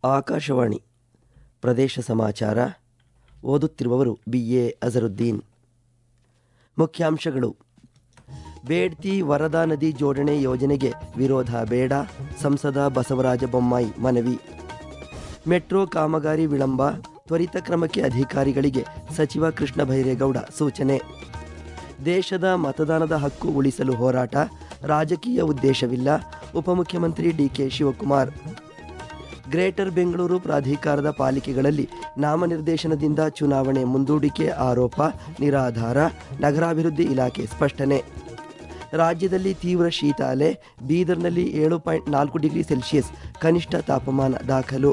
ಆಕಾಶವಾಣಿ ಪ್ರದೇಶ ಸಮಾಚಾರ ಓದುತ್ತಿರುವವರು ಬಿ ಎ ಅಜರುದ್ದೀನ್ ಮುಖ್ಯಾಂಶಗಳು ಬೇಡ್ತಿ ವರದಾ ನದಿ ಜೋಡಣೆ ಯೋಜನೆಗೆ ವಿರೋಧ ಬೇಡ ಸಂಸದ ಬಸವರಾಜ ಬೊಮ್ಮಾಯಿ ಮನವಿ ಮೆಟ್ರೋ ಕಾಮಗಾರಿ ವಿಳಂಬ ತ್ವರಿತ ಕ್ರಮಕ್ಕೆ ಅಧಿಕಾರಿಗಳಿಗೆ ಸಚಿವ ಕೃಷ್ಣ ಬೈರೇಗೌಡ ಸೂಚನೆ ದೇಶದ ಮತದಾನದ ಹಕ್ಕು ಉಳಿಸಲು ಹೋರಾಟ ರಾಜಕೀಯ ಉದ್ದೇಶವಿಲ್ಲ ಉಪಮುಖ್ಯಮಂತ್ರಿ ಡಿಕೆ ಶಿವಕುಮಾರ್ ಗ್ರೇಟರ್ ಬೆಂಗಳೂರು ಪ್ರಾಧಿಕಾರದ ಪಾಲಿಕೆಗಳಲ್ಲಿ ನಾಮನಿರ್ದೇಶನದಿಂದ ಚುನಾವಣೆ ಮುಂದೂಡಿಕೆ ಆರೋಪ ನಿರಾಧಾರ ನಗರಾಭಿವೃದ್ಧಿ ಇಲಾಖೆ ಸ್ಪಷ್ಟನೆ ರಾಜ್ಯದಲ್ಲಿ ತೀವ್ರ ಶೀತ ಅಲೆ ಬೀದರ್ನಲ್ಲಿ ಏಳು ಪಾಯಿಂಟ್ ನಾಲ್ಕು ಡಿಗ್ರಿ ಸೆಲ್ಸಿಯಸ್ ಕನಿಷ್ಠ ತಾಪಮಾನ ದಾಖಲು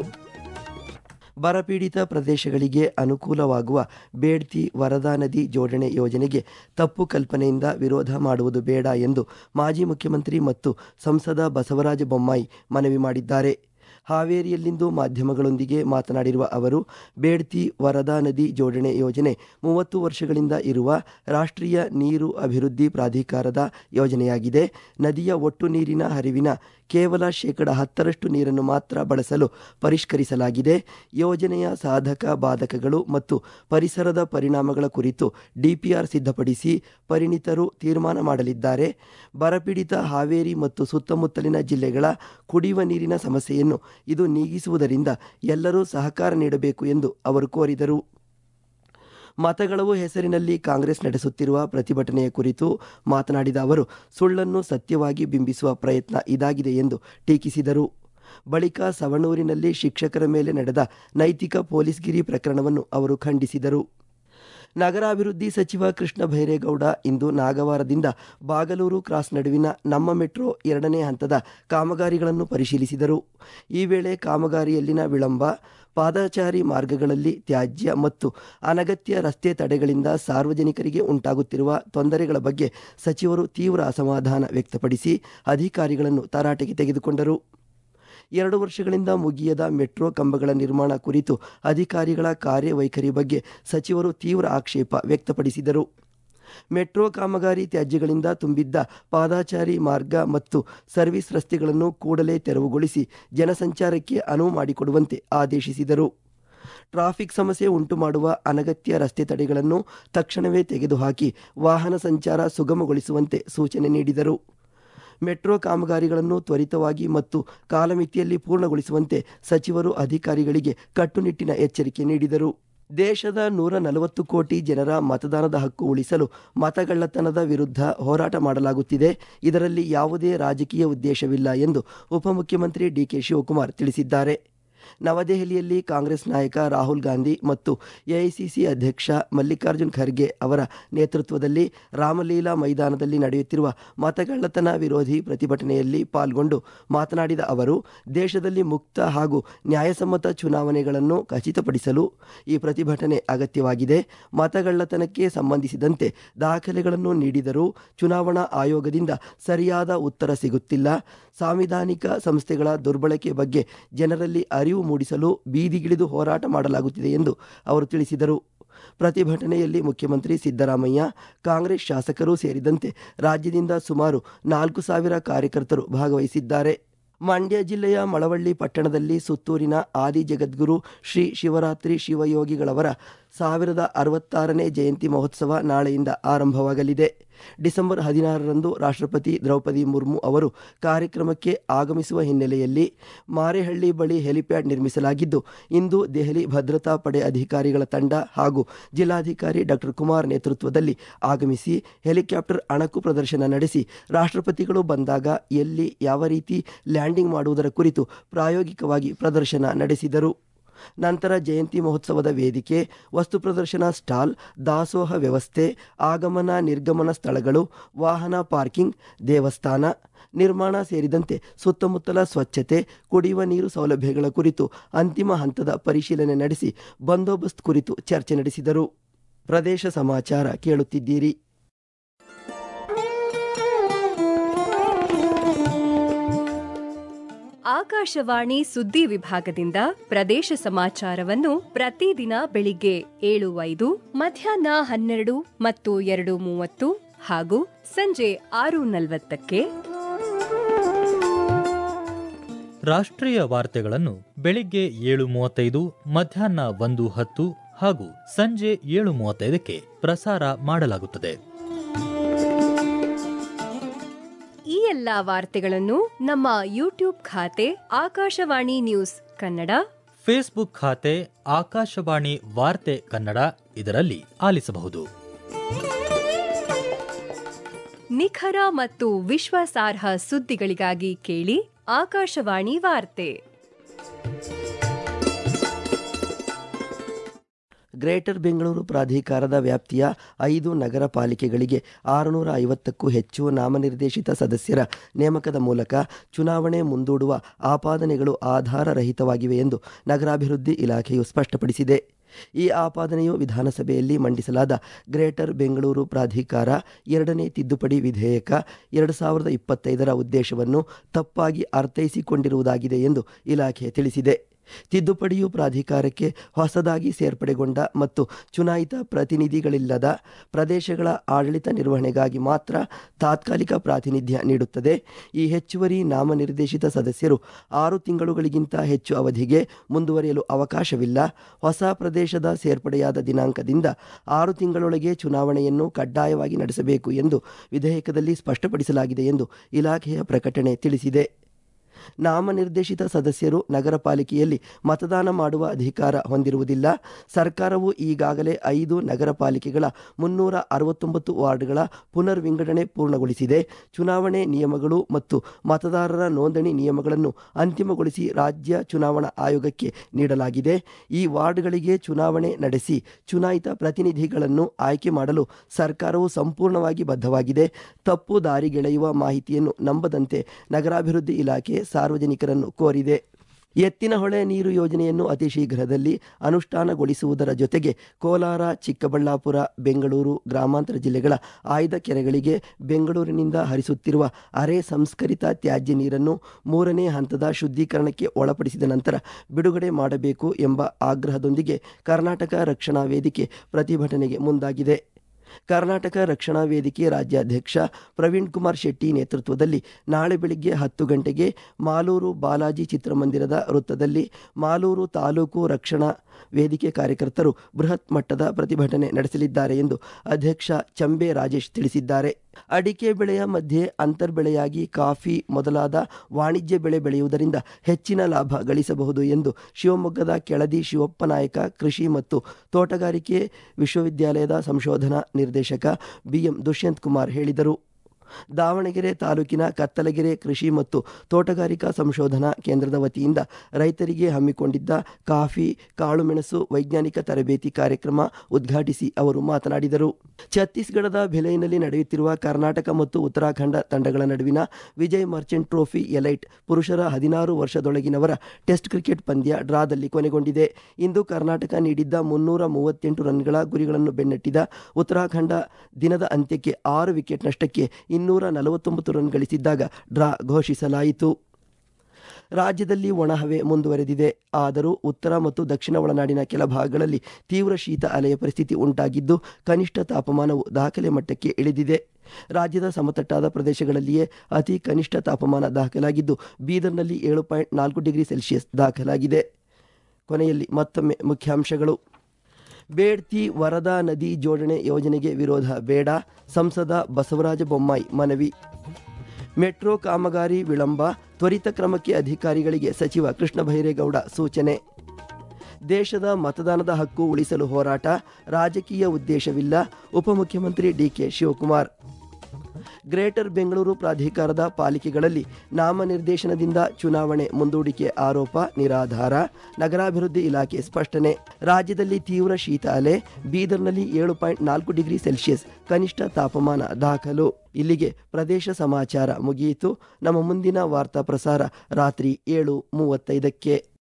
ಬರಪೀಡಿತ ಪ್ರದೇಶಗಳಿಗೆ ಅನುಕೂಲವಾಗುವ ಬೇಡ್ತಿ ವರದಾ ನದಿ ಜೋಡಣೆ ಯೋಜನೆಗೆ ತಪ್ಪು ಕಲ್ಪನೆಯಿಂದ ವಿರೋಧ ಮಾಡುವುದು ಬೇಡ ಎಂದು ಮಾಜಿ ಮುಖ್ಯಮಂತ್ರಿ ಮತ್ತು ಸಂಸದ ಬಸವರಾಜ ಬೊಮ್ಮಾಯಿ ಮನವಿ ಮಾಡಿದ್ದಾರೆ ಹಾವೇರಿಯಲ್ಲಿಂದು ಮಾಧ್ಯಮಗಳೊಂದಿಗೆ ಮಾತನಾಡಿರುವ ಅವರು ಬೇಡ್ತಿ ವರದಾ ನದಿ ಜೋಡಣೆ ಯೋಜನೆ ಮೂವತ್ತು ವರ್ಷಗಳಿಂದ ಇರುವ ರಾಷ್ಟ್ರೀಯ ನೀರು ಅಭಿವೃದ್ಧಿ ಪ್ರಾಧಿಕಾರದ ಯೋಜನೆಯಾಗಿದೆ ನದಿಯ ಒಟ್ಟು ನೀರಿನ ಹರಿವಿನ ಕೇವಲ ಶೇಕಡ ಹತ್ತರಷ್ಟು ನೀರನ್ನು ಮಾತ್ರ ಬಳಸಲು ಪರಿಷ್ಕರಿಸಲಾಗಿದೆ ಯೋಜನೆಯ ಸಾಧಕ ಬಾಧಕಗಳು ಮತ್ತು ಪರಿಸರದ ಪರಿಣಾಮಗಳ ಕುರಿತು ಡಿಪಿಆರ್ ಸಿದ್ಧಪಡಿಸಿ ಪರಿಣಿತರು ತೀರ್ಮಾನ ಮಾಡಲಿದ್ದಾರೆ ಬರಪೀಡಿತ ಹಾವೇರಿ ಮತ್ತು ಸುತ್ತಮುತ್ತಲಿನ ಜಿಲ್ಲೆಗಳ ಕುಡಿಯುವ ನೀರಿನ ಸಮಸ್ಯೆಯನ್ನು ಇದು ನೀಗಿಸುವುದರಿಂದ ಎಲ್ಲರೂ ಸಹಕಾರ ನೀಡಬೇಕು ಎಂದು ಅವರು ಕೋರಿದರು ಮತಗಳವು ಹೆಸರಿನಲ್ಲಿ ಕಾಂಗ್ರೆಸ್ ನಡೆಸುತ್ತಿರುವ ಪ್ರತಿಭಟನೆಯ ಕುರಿತು ಮಾತನಾಡಿದ ಅವರು ಸುಳ್ಳನ್ನು ಸತ್ಯವಾಗಿ ಬಿಂಬಿಸುವ ಪ್ರಯತ್ನ ಇದಾಗಿದೆ ಎಂದು ಟೀಕಿಸಿದರು ಬಳಿಕ ಸವಣೂರಿನಲ್ಲಿ ಶಿಕ್ಷಕರ ಮೇಲೆ ನಡೆದ ನೈತಿಕ ಪೊಲೀಸ್ಗಿರಿ ಪ್ರಕರಣವನ್ನು ಅವರು ಖಂಡಿಸಿದರು ನಗರಾಭಿವೃದ್ಧಿ ಸಚಿವ ಕೃಷ್ಣ ಭೈರೇಗೌಡ ಇಂದು ನಾಗವಾರದಿಂದ ಬಾಗಲೂರು ಕ್ರಾಸ್ ನಡುವಿನ ನಮ್ಮ ಮೆಟ್ರೋ ಎರಡನೇ ಹಂತದ ಕಾಮಗಾರಿಗಳನ್ನು ಪರಿಶೀಲಿಸಿದರು ಈ ವೇಳೆ ಕಾಮಗಾರಿಯಲ್ಲಿನ ವಿಳಂಬ ಪಾದಚಾರಿ ಮಾರ್ಗಗಳಲ್ಲಿ ತ್ಯಾಜ್ಯ ಮತ್ತು ಅನಗತ್ಯ ರಸ್ತೆ ತಡೆಗಳಿಂದ ಸಾರ್ವಜನಿಕರಿಗೆ ಉಂಟಾಗುತ್ತಿರುವ ತೊಂದರೆಗಳ ಬಗ್ಗೆ ಸಚಿವರು ತೀವ್ರ ಅಸಮಾಧಾನ ವ್ಯಕ್ತಪಡಿಸಿ ಅಧಿಕಾರಿಗಳನ್ನು ತರಾಟೆಗೆ ತೆಗೆದುಕೊಂಡರು ಎರಡು ವರ್ಷಗಳಿಂದ ಮುಗಿಯದ ಮೆಟ್ರೋ ಕಂಬಗಳ ನಿರ್ಮಾಣ ಕುರಿತು ಅಧಿಕಾರಿಗಳ ಕಾರ್ಯವೈಖರಿ ಬಗ್ಗೆ ಸಚಿವರು ತೀವ್ರ ಆಕ್ಷೇಪ ವ್ಯಕ್ತಪಡಿಸಿದರು ಮೆಟ್ರೋ ಕಾಮಗಾರಿ ತ್ಯಾಜ್ಯಗಳಿಂದ ತುಂಬಿದ್ದ ಪಾದಾಚಾರಿ ಮಾರ್ಗ ಮತ್ತು ಸರ್ವಿಸ್ ರಸ್ತೆಗಳನ್ನು ಕೂಡಲೇ ತೆರವುಗೊಳಿಸಿ ಜನಸಂಚಾರಕ್ಕೆ ಅನುವು ಮಾಡಿಕೊಡುವಂತೆ ಆದೇಶಿಸಿದರು ಟ್ರಾಫಿಕ್ ಸಮಸ್ಯೆ ಉಂಟು ಮಾಡುವ ಅನಗತ್ಯ ರಸ್ತೆ ತಡೆಗಳನ್ನು ತಕ್ಷಣವೇ ತೆಗೆದುಹಾಕಿ ವಾಹನ ಸಂಚಾರ ಸುಗಮಗೊಳಿಸುವಂತೆ ಸೂಚನೆ ನೀಡಿದರು ಮೆಟ್ರೋ ಕಾಮಗಾರಿಗಳನ್ನು ತ್ವರಿತವಾಗಿ ಮತ್ತು ಕಾಲಮಿತಿಯಲ್ಲಿ ಪೂರ್ಣಗೊಳಿಸುವಂತೆ ಸಚಿವರು ಅಧಿಕಾರಿಗಳಿಗೆ ಕಟ್ಟುನಿಟ್ಟಿನ ಎಚ್ಚರಿಕೆ ನೀಡಿದರು ದೇಶದ ನೂರ ನಲವತ್ತು ಕೋಟಿ ಜನರ ಮತದಾನದ ಹಕ್ಕು ಉಳಿಸಲು ಮತಗಳ್ಳತನದ ವಿರುದ್ಧ ಹೋರಾಟ ಮಾಡಲಾಗುತ್ತಿದೆ ಇದರಲ್ಲಿ ಯಾವುದೇ ರಾಜಕೀಯ ಉದ್ದೇಶವಿಲ್ಲ ಎಂದು ಉಪಮುಖ್ಯಮಂತ್ರಿ ಡಿಕೆ ಶಿವಕುಮಾರ್ ತಿಳಿಸಿದ್ದಾರೆ ನವದೆಹಲಿಯಲ್ಲಿ ಕಾಂಗ್ರೆಸ್ ನಾಯಕ ರಾಹುಲ್ ಗಾಂಧಿ ಮತ್ತು ಎಐಸಿಸಿ ಅಧ್ಯಕ್ಷ ಮಲ್ಲಿಕಾರ್ಜುನ್ ಖರ್ಗೆ ಅವರ ನೇತೃತ್ವದಲ್ಲಿ ರಾಮಲೀಲಾ ಮೈದಾನದಲ್ಲಿ ನಡೆಯುತ್ತಿರುವ ಮತಗಳ್ಳತನ ವಿರೋಧಿ ಪ್ರತಿಭಟನೆಯಲ್ಲಿ ಪಾಲ್ಗೊಂಡು ಮಾತನಾಡಿದ ಅವರು ದೇಶದಲ್ಲಿ ಮುಕ್ತ ಹಾಗೂ ನ್ಯಾಯಸಮ್ಮತ ಚುನಾವಣೆಗಳನ್ನು ಖಚಿತಪಡಿಸಲು ಈ ಪ್ರತಿಭಟನೆ ಅಗತ್ಯವಾಗಿದೆ ಮತಗಳ್ಳತನಕ್ಕೆ ಸಂಬಂಧಿಸಿದಂತೆ ದಾಖಲೆಗಳನ್ನು ನೀಡಿದರೂ ಚುನಾವಣಾ ಆಯೋಗದಿಂದ ಸರಿಯಾದ ಉತ್ತರ ಸಿಗುತ್ತಿಲ್ಲ ಸಾಂವಿಧಾನಿಕ ಸಂಸ್ಥೆಗಳ ದುರ್ಬಳಕೆ ಬಗ್ಗೆ ಜನರಲ್ಲಿ ಅರಿವು ಮೂಡಿಸಲು ಬೀದಿಗಿಳಿದು ಹೋರಾಟ ಮಾಡಲಾಗುತ್ತಿದೆ ಎಂದು ಅವರು ತಿಳಿಸಿದರು ಪ್ರತಿಭಟನೆಯಲ್ಲಿ ಮುಖ್ಯಮಂತ್ರಿ ಸಿದ್ದರಾಮಯ್ಯ ಕಾಂಗ್ರೆಸ್ ಶಾಸಕರು ಸೇರಿದಂತೆ ರಾಜ್ಯದಿಂದ ಸುಮಾರು ನಾಲ್ಕು ಸಾವಿರ ಕಾರ್ಯಕರ್ತರು ಭಾಗವಹಿಸಿದ್ದಾರೆ ಮಂಡ್ಯ ಜಿಲ್ಲೆಯ ಮಳವಳ್ಳಿ ಪಟ್ಟಣದಲ್ಲಿ ಸುತ್ತೂರಿನ ಆದಿ ಜಗದ್ಗುರು ಶ್ರೀ ಶಿವರಾತ್ರಿ ಶಿವಯೋಗಿಗಳವರ ಸಾವಿರದ ಅರವತ್ತಾರನೇ ಜಯಂತಿ ಮಹೋತ್ಸವ ನಾಳೆಯಿಂದ ಆರಂಭವಾಗಲಿದೆ ಡಿಸೆಂಬರ್ ಹದಿನಾರರಂದು ರಾಷ್ಟ್ರಪತಿ ದ್ರೌಪದಿ ಮುರ್ಮು ಅವರು ಕಾರ್ಯಕ್ರಮಕ್ಕೆ ಆಗಮಿಸುವ ಹಿನ್ನೆಲೆಯಲ್ಲಿ ಮಾರೇಹಳ್ಳಿ ಬಳಿ ಹೆಲಿಪ್ಯಾಡ್ ನಿರ್ಮಿಸಲಾಗಿದ್ದು ಇಂದು ದೆಹಲಿ ಭದ್ರತಾ ಪಡೆ ಅಧಿಕಾರಿಗಳ ತಂಡ ಹಾಗೂ ಜಿಲ್ಲಾಧಿಕಾರಿ ಡಾಕ್ಟರ್ ಕುಮಾರ್ ನೇತೃತ್ವದಲ್ಲಿ ಆಗಮಿಸಿ ಹೆಲಿಕಾಪ್ಟರ್ ಅಣಕು ಪ್ರದರ್ಶನ ನಡೆಸಿ ರಾಷ್ಟ್ರಪತಿಗಳು ಬಂದಾಗ ಎಲ್ಲಿ ಯಾವ ರೀತಿ ಲ್ಯಾಂಡಿಂಗ್ ಮಾಡುವುದರ ಕುರಿತು ಪ್ರಾಯೋಗಿಕವಾಗಿ ಪ್ರದರ್ಶನ ನಡೆಸಿದರು ನಂತರ ಜಯಂತಿ ಮಹೋತ್ಸವದ ವೇದಿಕೆ ವಸ್ತು ಪ್ರದರ್ಶನ ಸ್ಟಾಲ್ ದಾಸೋಹ ವ್ಯವಸ್ಥೆ ಆಗಮನ ನಿರ್ಗಮನ ಸ್ಥಳಗಳು ವಾಹನ ಪಾರ್ಕಿಂಗ್ ದೇವಸ್ಥಾನ ನಿರ್ಮಾಣ ಸೇರಿದಂತೆ ಸುತ್ತಮುತ್ತಲ ಸ್ವಚ್ಛತೆ ಕುಡಿಯುವ ನೀರು ಸೌಲಭ್ಯಗಳ ಕುರಿತು ಅಂತಿಮ ಹಂತದ ಪರಿಶೀಲನೆ ನಡೆಸಿ ಬಂದೋಬಸ್ತ್ ಕುರಿತು ಚರ್ಚೆ ನಡೆಸಿದರು ಪ್ರದೇಶ ಸಮಾಚಾರ ಕೇಳುತ್ತಿದ್ದೀರಿ ಆಕಾಶವಾಣಿ ಸುದ್ದಿ ವಿಭಾಗದಿಂದ ಪ್ರದೇಶ ಸಮಾಚಾರವನ್ನು ಪ್ರತಿದಿನ ಬೆಳಿಗ್ಗೆ ಏಳು ಐದು ಮಧ್ಯಾಹ್ನ ಹನ್ನೆರಡು ಮತ್ತು ಎರಡು ಮೂವತ್ತು ಹಾಗೂ ಸಂಜೆ ಆರು ನಲವತ್ತಕ್ಕೆ ರಾಷ್ಟ್ರೀಯ ವಾರ್ತೆಗಳನ್ನು ಬೆಳಿಗ್ಗೆ ಏಳು ಮೂವತ್ತೈದು ಮಧ್ಯಾಹ್ನ ಒಂದು ಹತ್ತು ಹಾಗೂ ಸಂಜೆ ಏಳು ಮೂವತ್ತೈದಕ್ಕೆ ಪ್ರಸಾರ ಮಾಡಲಾಗುತ್ತದೆ ಈ ಎಲ್ಲಾ ವಾರ್ತೆಗಳನ್ನು ನಮ್ಮ ಯೂಟ್ಯೂಬ್ ಖಾತೆ ಆಕಾಶವಾಣಿ ನ್ಯೂಸ್ ಕನ್ನಡ ಫೇಸ್ಬುಕ್ ಖಾತೆ ಆಕಾಶವಾಣಿ ವಾರ್ತೆ ಕನ್ನಡ ಇದರಲ್ಲಿ ಆಲಿಸಬಹುದು ನಿಖರ ಮತ್ತು ವಿಶ್ವಾಸಾರ್ಹ ಸುದ್ದಿಗಳಿಗಾಗಿ ಕೇಳಿ ಆಕಾಶವಾಣಿ ವಾರ್ತೆ ಗ್ರೇಟರ್ ಬೆಂಗಳೂರು ಪ್ರಾಧಿಕಾರದ ವ್ಯಾಪ್ತಿಯ ಐದು ನಗರ ಪಾಲಿಕೆಗಳಿಗೆ ಆರುನೂರ ಐವತ್ತಕ್ಕೂ ಹೆಚ್ಚು ನಾಮನಿರ್ದೇಶಿತ ಸದಸ್ಯರ ನೇಮಕದ ಮೂಲಕ ಚುನಾವಣೆ ಮುಂದೂಡುವ ಆಪಾದನೆಗಳು ಆಧಾರರಹಿತವಾಗಿವೆ ಎಂದು ನಗರಾಭಿವೃದ್ಧಿ ಇಲಾಖೆಯು ಸ್ಪಷ್ಟಪಡಿಸಿದೆ ಈ ಆಪಾದನೆಯು ವಿಧಾನಸಭೆಯಲ್ಲಿ ಮಂಡಿಸಲಾದ ಗ್ರೇಟರ್ ಬೆಂಗಳೂರು ಪ್ರಾಧಿಕಾರ ಎರಡನೇ ತಿದ್ದುಪಡಿ ವಿಧೇಯಕ ಎರಡು ಸಾವಿರದ ಇಪ್ಪತ್ತೈದರ ಉದ್ದೇಶವನ್ನು ತಪ್ಪಾಗಿ ಅರ್ಥೈಸಿಕೊಂಡಿರುವುದಾಗಿದೆ ಎಂದು ಇಲಾಖೆ ತಿಳಿಸಿದೆ ತಿದ್ದುಪಡಿಯು ಪ್ರಾಧಿಕಾರಕ್ಕೆ ಹೊಸದಾಗಿ ಸೇರ್ಪಡೆಗೊಂಡ ಮತ್ತು ಚುನಾಯಿತ ಪ್ರತಿನಿಧಿಗಳಿಲ್ಲದ ಪ್ರದೇಶಗಳ ಆಡಳಿತ ನಿರ್ವಹಣೆಗಾಗಿ ಮಾತ್ರ ತಾತ್ಕಾಲಿಕ ಪ್ರಾತಿನಿಧ್ಯ ನೀಡುತ್ತದೆ ಈ ಹೆಚ್ಚುವರಿ ನಾಮನಿರ್ದೇಶಿತ ಸದಸ್ಯರು ಆರು ತಿಂಗಳುಗಳಿಗಿಂತ ಹೆಚ್ಚು ಅವಧಿಗೆ ಮುಂದುವರಿಯಲು ಅವಕಾಶವಿಲ್ಲ ಹೊಸ ಪ್ರದೇಶದ ಸೇರ್ಪಡೆಯಾದ ದಿನಾಂಕದಿಂದ ಆರು ತಿಂಗಳೊಳಗೆ ಚುನಾವಣೆಯನ್ನು ಕಡ್ಡಾಯವಾಗಿ ನಡೆಸಬೇಕು ಎಂದು ವಿಧೇಯಕದಲ್ಲಿ ಸ್ಪಷ್ಟಪಡಿಸಲಾಗಿದೆ ಎಂದು ಇಲಾಖೆಯ ಪ್ರಕಟಣೆ ತಿಳಿಸಿದೆ ನಾಮನಿರ್ದೇಶಿತ ಸದಸ್ಯರು ನಗರ ಪಾಲಿಕೆಯಲ್ಲಿ ಮತದಾನ ಮಾಡುವ ಅಧಿಕಾರ ಹೊಂದಿರುವುದಿಲ್ಲ ಸರ್ಕಾರವು ಈಗಾಗಲೇ ಐದು ನಗರ ಪಾಲಿಕೆಗಳ ಮುನ್ನೂರ ಅರವತ್ತೊಂಬತ್ತು ವಾರ್ಡ್ಗಳ ಪುನರ್ ವಿಂಗಡಣೆ ಪೂರ್ಣಗೊಳಿಸಿದೆ ಚುನಾವಣೆ ನಿಯಮಗಳು ಮತ್ತು ಮತದಾರರ ನೋಂದಣಿ ನಿಯಮಗಳನ್ನು ಅಂತಿಮಗೊಳಿಸಿ ರಾಜ್ಯ ಚುನಾವಣಾ ಆಯೋಗಕ್ಕೆ ನೀಡಲಾಗಿದೆ ಈ ವಾರ್ಡ್ಗಳಿಗೆ ಚುನಾವಣೆ ನಡೆಸಿ ಚುನಾಯಿತ ಪ್ರತಿನಿಧಿಗಳನ್ನು ಆಯ್ಕೆ ಮಾಡಲು ಸರ್ಕಾರವು ಸಂಪೂರ್ಣವಾಗಿ ಬದ್ಧವಾಗಿದೆ ತಪ್ಪು ದಾರಿಗೆಳೆಯುವ ಮಾಹಿತಿಯನ್ನು ನಂಬದಂತೆ ನಗರಾಭಿವೃದ್ಧಿ ಇಲಾಖೆ ಸಾರ್ವಜನಿಕರನ್ನು ಕೋರಿದೆ ಎತ್ತಿನಹೊಳೆ ನೀರು ಯೋಜನೆಯನ್ನು ಅತಿ ಶೀಘ್ರದಲ್ಲಿ ಅನುಷ್ಠಾನಗೊಳಿಸುವುದರ ಜೊತೆಗೆ ಕೋಲಾರ ಚಿಕ್ಕಬಳ್ಳಾಪುರ ಬೆಂಗಳೂರು ಗ್ರಾಮಾಂತರ ಜಿಲ್ಲೆಗಳ ಆಯ್ದ ಕೆರೆಗಳಿಗೆ ಬೆಂಗಳೂರಿನಿಂದ ಹರಿಸುತ್ತಿರುವ ಅರೆ ಸಂಸ್ಕರಿತ ತ್ಯಾಜ್ಯ ನೀರನ್ನು ಮೂರನೇ ಹಂತದ ಶುದ್ಧೀಕರಣಕ್ಕೆ ಒಳಪಡಿಸಿದ ನಂತರ ಬಿಡುಗಡೆ ಮಾಡಬೇಕು ಎಂಬ ಆಗ್ರಹದೊಂದಿಗೆ ಕರ್ನಾಟಕ ರಕ್ಷಣಾ ವೇದಿಕೆ ಪ್ರತಿಭಟನೆಗೆ ಮುಂದಾಗಿದೆ ಕರ್ನಾಟಕ ರಕ್ಷಣಾ ವೇದಿಕೆ ರಾಜ್ಯಾಧ್ಯಕ್ಷ ಪ್ರವೀಣ್ ಕುಮಾರ್ ಶೆಟ್ಟಿ ನೇತೃತ್ವದಲ್ಲಿ ನಾಳೆ ಬೆಳಿಗ್ಗೆ ಹತ್ತು ಗಂಟೆಗೆ ಮಾಲೂರು ಬಾಲಾಜಿ ಚಿತ್ರಮಂದಿರದ ವೃತ್ತದಲ್ಲಿ ಮಾಲೂರು ತಾಲೂಕು ರಕ್ಷಣಾ ವೇದಿಕೆ ಕಾರ್ಯಕರ್ತರು ಬೃಹತ್ ಮಟ್ಟದ ಪ್ರತಿಭಟನೆ ನಡೆಸಲಿದ್ದಾರೆ ಎಂದು ಅಧ್ಯಕ್ಷ ಚಂಬೆ ರಾಜೇಶ್ ತಿಳಿಸಿದ್ದಾರೆ ಅಡಿಕೆ ಬೆಳೆಯ ಮಧ್ಯೆ ಅಂತರ್ಬೆಳೆಯಾಗಿ ಕಾಫಿ ಮೊದಲಾದ ವಾಣಿಜ್ಯ ಬೆಳೆ ಬೆಳೆಯುವುದರಿಂದ ಹೆಚ್ಚಿನ ಲಾಭ ಗಳಿಸಬಹುದು ಎಂದು ಶಿವಮೊಗ್ಗದ ಕೆಳದಿ ಶಿವಪ್ಪ ನಾಯಕ ಕೃಷಿ ಮತ್ತು ತೋಟಗಾರಿಕೆ ವಿಶ್ವವಿದ್ಯಾಲಯದ ಸಂಶೋಧನಾ ನಿರ್ದೇಶಕ ಬಿಎಂ ದುಷ್ಯಂತ್ ಕುಮಾರ್ ಹೇಳಿದರು ದಾವಣಗೆರೆ ತಾಲೂಕಿನ ಕತ್ತಲಗೆರೆ ಕೃಷಿ ಮತ್ತು ತೋಟಗಾರಿಕಾ ಸಂಶೋಧನಾ ಕೇಂದ್ರದ ವತಿಯಿಂದ ರೈತರಿಗೆ ಹಮ್ಮಿಕೊಂಡಿದ್ದ ಕಾಫಿ ಕಾಳುಮೆಣಸು ವೈಜ್ಞಾನಿಕ ತರಬೇತಿ ಕಾರ್ಯಕ್ರಮ ಉದ್ಘಾಟಿಸಿ ಅವರು ಮಾತನಾಡಿದರು ಛತ್ತೀಸ್ಗಢದ ಭಿಲೈನಲ್ಲಿ ನಡೆಯುತ್ತಿರುವ ಕರ್ನಾಟಕ ಮತ್ತು ಉತ್ತರಾಖಂಡ ತಂಡಗಳ ನಡುವಿನ ವಿಜಯ್ ಮರ್ಚೆಂಟ್ ಟ್ರೋಫಿ ಎಲೈಟ್ ಪುರುಷರ ಹದಿನಾರು ವರ್ಷದೊಳಗಿನವರ ಟೆಸ್ಟ್ ಕ್ರಿಕೆಟ್ ಪಂದ್ಯ ಡ್ರಾದಲ್ಲಿ ಕೊನೆಗೊಂಡಿದೆ ಇಂದು ಕರ್ನಾಟಕ ನೀಡಿದ್ದ ಮುನ್ನೂರ ಮೂವತ್ತೆಂಟು ರನ್ಗಳ ಗುರಿಗಳನ್ನು ಬೆನ್ನಟ್ಟಿದ ಉತ್ತರಾಖಂಡ ದಿನದ ಅಂತ್ಯಕ್ಕೆ ಆರು ವಿಕೆಟ್ ನಷ್ಟಕ್ಕೆ ಇನ್ನೂರ ನಲವತ್ತೊಂಬತ್ತು ರನ್ ಗಳಿಸಿದ್ದಾಗ ಡ್ರಾ ಘೋಷಿಸಲಾಯಿತು ರಾಜ್ಯದಲ್ಲಿ ಒಣಹವೆ ಮುಂದುವರೆದಿದೆ ಆದರೂ ಉತ್ತರ ಮತ್ತು ದಕ್ಷಿಣ ಒಳನಾಡಿನ ಕೆಲ ಭಾಗಗಳಲ್ಲಿ ತೀವ್ರ ಶೀತ ಅಲೆಯ ಪರಿಸ್ಥಿತಿ ಉಂಟಾಗಿದ್ದು ಕನಿಷ್ಠ ತಾಪಮಾನವು ದಾಖಲೆ ಮಟ್ಟಕ್ಕೆ ಇಳಿದಿದೆ ರಾಜ್ಯದ ಸಮತಟ್ಟಾದ ಪ್ರದೇಶಗಳಲ್ಲಿಯೇ ಅತಿ ಕನಿಷ್ಠ ತಾಪಮಾನ ದಾಖಲಾಗಿದ್ದು ಬೀದರ್ನಲ್ಲಿ ಏಳು ಪಾಯಿಂಟ್ ನಾಲ್ಕು ಡಿಗ್ರಿ ಸೆಲ್ಸಿಯಸ್ ದಾಖಲಾಗಿದೆ ಕೊನೆಯಲ್ಲಿ ಮತ್ತೊಮ್ಮೆ ಮುಖ್ಯಾಂಶಗಳು ಬೇಡ್ತಿ ವರದಾ ನದಿ ಜೋಡಣೆ ಯೋಜನೆಗೆ ವಿರೋಧ ಬೇಡ ಸಂಸದ ಬಸವರಾಜ ಬೊಮ್ಮಾಯಿ ಮನವಿ ಮೆಟ್ರೋ ಕಾಮಗಾರಿ ವಿಳಂಬ ತ್ವರಿತ ಕ್ರಮಕ್ಕೆ ಅಧಿಕಾರಿಗಳಿಗೆ ಸಚಿವ ಕೃಷ್ಣ ಬೈರೇಗೌಡ ಸೂಚನೆ ದೇಶದ ಮತದಾನದ ಹಕ್ಕು ಉಳಿಸಲು ಹೋರಾಟ ರಾಜಕೀಯ ಉದ್ದೇಶವಿಲ್ಲ ಉಪಮುಖ್ಯಮಂತ್ರಿ ಡಿಕೆ ಶಿವಕುಮಾರ್ ಗ್ರೇಟರ್ ಬೆಂಗಳೂರು ಪ್ರಾಧಿಕಾರದ ಪಾಲಿಕೆಗಳಲ್ಲಿ ನಾಮನಿರ್ದೇಶನದಿಂದ ಚುನಾವಣೆ ಮುಂದೂಡಿಕೆ ಆರೋಪ ನಿರಾಧಾರ ನಗರಾಭಿವೃದ್ಧಿ ಇಲಾಖೆ ಸ್ಪಷ್ಟನೆ ರಾಜ್ಯದಲ್ಲಿ ತೀವ್ರ ಶೀತ ಅಲೆ ಬೀದರ್ನಲ್ಲಿ ಏಳು ಪಾಯಿಂಟ್ ನಾಲ್ಕು ಡಿಗ್ರಿ ಸೆಲ್ಸಿಯಸ್ ಕನಿಷ್ಠ ತಾಪಮಾನ ದಾಖಲು ಇಲ್ಲಿಗೆ ಪ್ರದೇಶ ಸಮಾಚಾರ ಮುಗಿಯಿತು ನಮ್ಮ ಮುಂದಿನ ವಾರ್ತಾ ಪ್ರಸಾರ ರಾತ್ರಿ ಏಳು ಮೂವತ್ತೈದಕ್ಕೆ